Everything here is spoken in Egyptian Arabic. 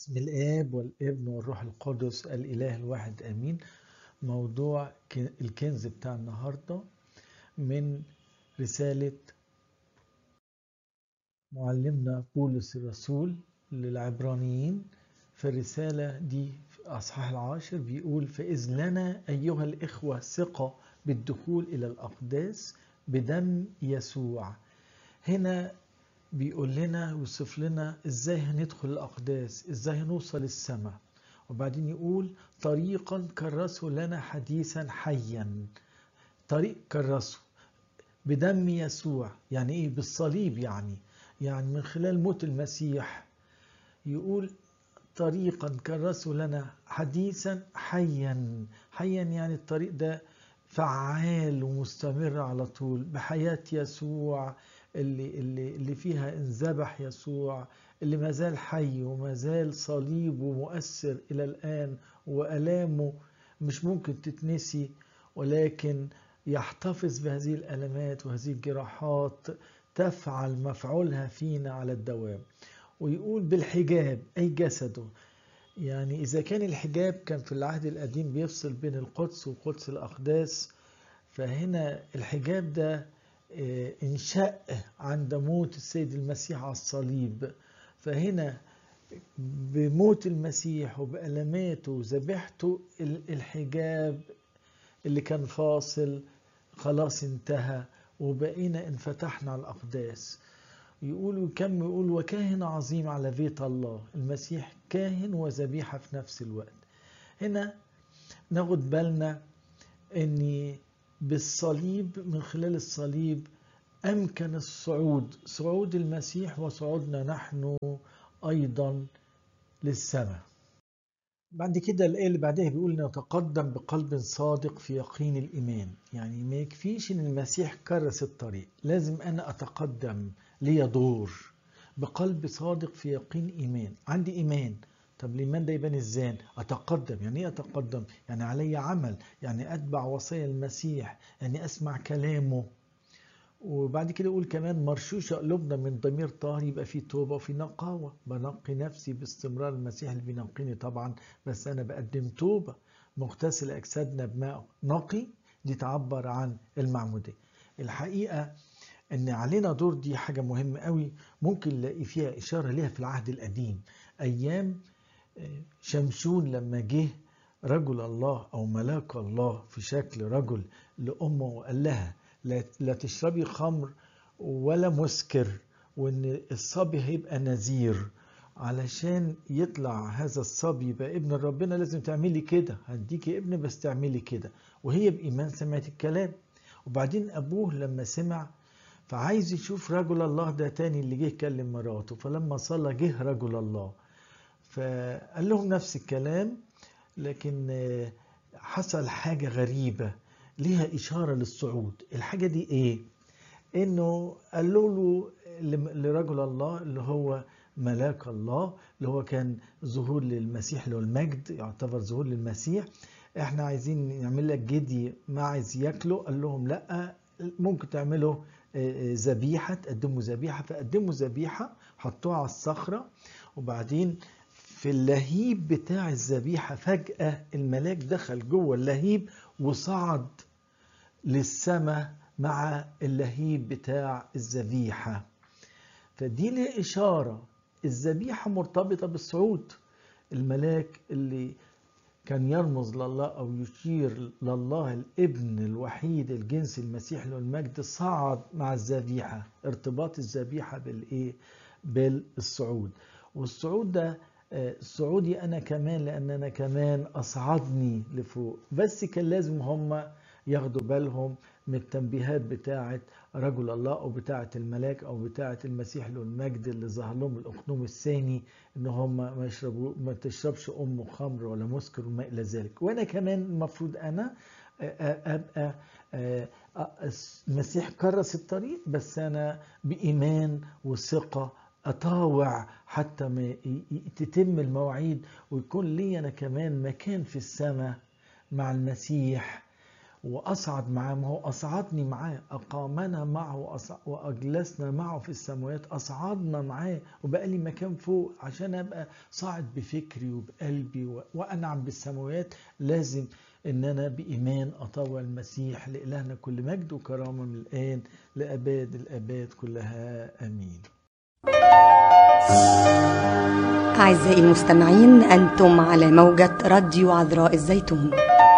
بسم الآب والابن والروح القدس الإله الواحد آمين موضوع ك- الكنز بتاع النهاردة من رسالة معلمنا بولس الرسول للعبرانيين في الرسالة دي في أصحاح العاشر بيقول فإذ لنا أيها الإخوة ثقة بالدخول إلى الأقداس بدم يسوع هنا بيقول لنا ويوصف لنا ازاي هندخل الاقداس ازاي هنوصل السماء وبعدين يقول طريقا كرسه لنا حديثا حيا طريق كرسه بدم يسوع يعني ايه بالصليب يعني يعني من خلال موت المسيح يقول طريقا كرسه لنا حديثا حيا حيا يعني الطريق ده فعال ومستمر على طول بحياة يسوع اللي, اللي, اللي فيها انذبح يسوع اللي ما زال حي وما زال صليبه مؤثر إلى الآن وألامه مش ممكن تتنسي ولكن يحتفظ بهذه الألمات وهذه الجراحات تفعل مفعولها فينا على الدوام ويقول بالحجاب أي جسده يعني إذا كان الحجاب كان في العهد القديم بيفصل بين القدس وقدس الأقداس فهنا الحجاب ده انشق عند موت السيد المسيح على الصليب فهنا بموت المسيح وبألماته وذبيحته الحجاب اللي كان فاصل خلاص انتهى وبقينا انفتحنا على الأقداس يقول وكم يقول وكاهن عظيم على بيت الله المسيح كاهن وذبيحة في نفس الوقت هنا ناخد بالنا ان بالصليب من خلال الصليب أمكن الصعود صعود المسيح وصعودنا نحن أيضا للسماء بعد كده الآية اللي بعدها بيقول نتقدم بقلب صادق في يقين الإيمان يعني ما يكفيش إن المسيح كرس الطريق لازم أنا أتقدم ليا دور بقلب صادق في يقين إيمان عندي إيمان طب الإيمان ده يبان إزاي؟ أتقدم يعني إيه أتقدم؟ يعني علي عمل يعني أتبع وصايا المسيح يعني أسمع كلامه وبعد كده يقول كمان مرشوشة قلوبنا من ضمير طاهر يبقى في توبة وفي نقاوة بنقي نفسي باستمرار المسيح اللي بينقيني طبعا بس أنا بقدم توبة مغتسل أجسادنا بماء نقي دي تعبر عن المعمودية الحقيقة ان علينا دور دي حاجة مهمة قوي ممكن نلاقي فيها إشارة ليها في العهد القديم أيام شمشون لما جه رجل الله أو ملاك الله في شكل رجل لأمه وقال لها لا تشربي خمر ولا مسكر وان الصبي هيبقى نذير علشان يطلع هذا الصبي يبقى ابن ربنا لازم تعملي كده هديكي ابن بس تعملي كده وهي بإيمان سمعت الكلام وبعدين أبوه لما سمع فعايز يشوف رجل الله ده تاني اللي جه يكلم مراته فلما صلى جه رجل الله فقال لهم نفس الكلام لكن حصل حاجة غريبة ليها إشارة للصعود الحاجة دي إيه؟ إنه قالوا له لرجل الله اللي هو ملاك الله اللي هو كان ظهور للمسيح اللي هو المجد يعتبر ظهور للمسيح احنا عايزين نعمل لك جدي ما عايز ياكله قال لهم لا ممكن تعملوا ذبيحه تقدموا ذبيحه فقدموا ذبيحه حطوها على الصخره وبعدين في اللهيب بتاع الذبيحه فجاه الملاك دخل جوه اللهيب وصعد للسماء مع اللهيب بتاع الذبيحه فدي لها اشاره الذبيحه مرتبطه بالصعود الملاك اللي كان يرمز لله او يشير لله الابن الوحيد الجنس المسيح له المجد صعد مع الذبيحه ارتباط الذبيحه بالايه بالصعود والصعود ده صعودي انا كمان لان انا كمان اصعدني لفوق بس كان لازم هم ياخدوا بالهم من التنبيهات بتاعه رجل الله او بتاعه الملاك او بتاعه المسيح له المجد اللي ظهر لهم الاقنوم الثاني ان هم ما يشربوا ما تشربش ام خمر ولا مسكر وما الى ذلك وانا كمان المفروض انا ابقى المسيح كرس الطريق بس انا بايمان وثقه اطاوع حتى ما تتم المواعيد ويكون لي انا كمان مكان في السماء مع المسيح واصعد معاه ما هو اصعدني معاه اقامنا معه وأص- واجلسنا معه في السماوات اصعدنا معاه وبقى لي مكان فوق عشان ابقى صاعد بفكري وبقلبي و- وانعم بالسماوات لازم ان انا بايمان اطوع المسيح لالهنا كل مجد وكرامه من الان لاباد الاباد كلها امين أعزائي المستمعين أنتم على موجة راديو عذراء الزيتون